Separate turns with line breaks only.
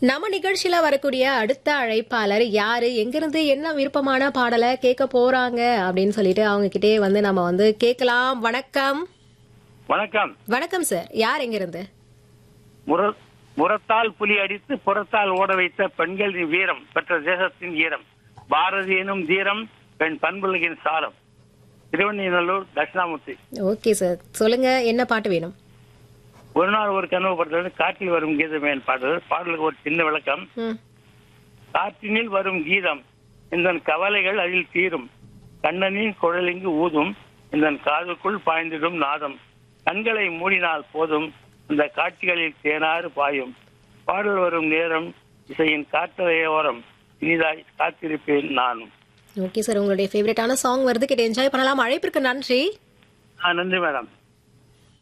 நம்ம நிகழ்ச்சியில வரக்கூடிய அடுத்த அழைப்பாளர் யாரு எங்கிருந்து என்ன விருப்பமான பாடலை கேட்க போறாங்க அப்படின்னு சொல்லிட்டு அவங்க கிட்டே வந்து நம்ம வந்து கேட்கலாம் வணக்கம்
வணக்கம்
வணக்கம் சார் யார் எங்கிருந்து
முர- முரத்தால் புலி அடித்து புறத்தால் ஓட வைத்த பெண்களின் வீரம் பெற்ற தேசத்தின் ஈரம் பாரதி எனும் தீரம் பெண் பண்புலகின் சாரம் திருவண்ணைநல்லூர் தட்சிணாமூர்த்தி
ஓகே சார் சொல்லுங்க என்ன பாட்டு வேணும்
ஒரு நாள் ஒரு கனவு படுத்தது காற்றில் வரும் கீதமேன் பாடுறது பாடலுக்கு ஒரு சின்ன விளக்கம்
ம்,
காற்றினில் வரும் கீதம் இந்த கவலைகள் அதில் தீரும் கண்ணனின் குழலிங்கு ஊதும் இந்த காதுக்குள் பாய்ந்திடும் நாதம் கண்களை மூடினால் போதும் இந்த காட்சிகளில் தேனாறு பாயும் பாடல் வரும் நேரம் இசையின் காற்றலையோரம் இனிதாய் காத்திருப்பேன் நானும்
ஓகே சார் உங்களுடைய ஃபேவரட்டான சாங் வருது கேட்டு என்ஜாய் பண்ணலாம் அழைப்பிற்கு நன்றி
ஆ, நன்றி மேடம்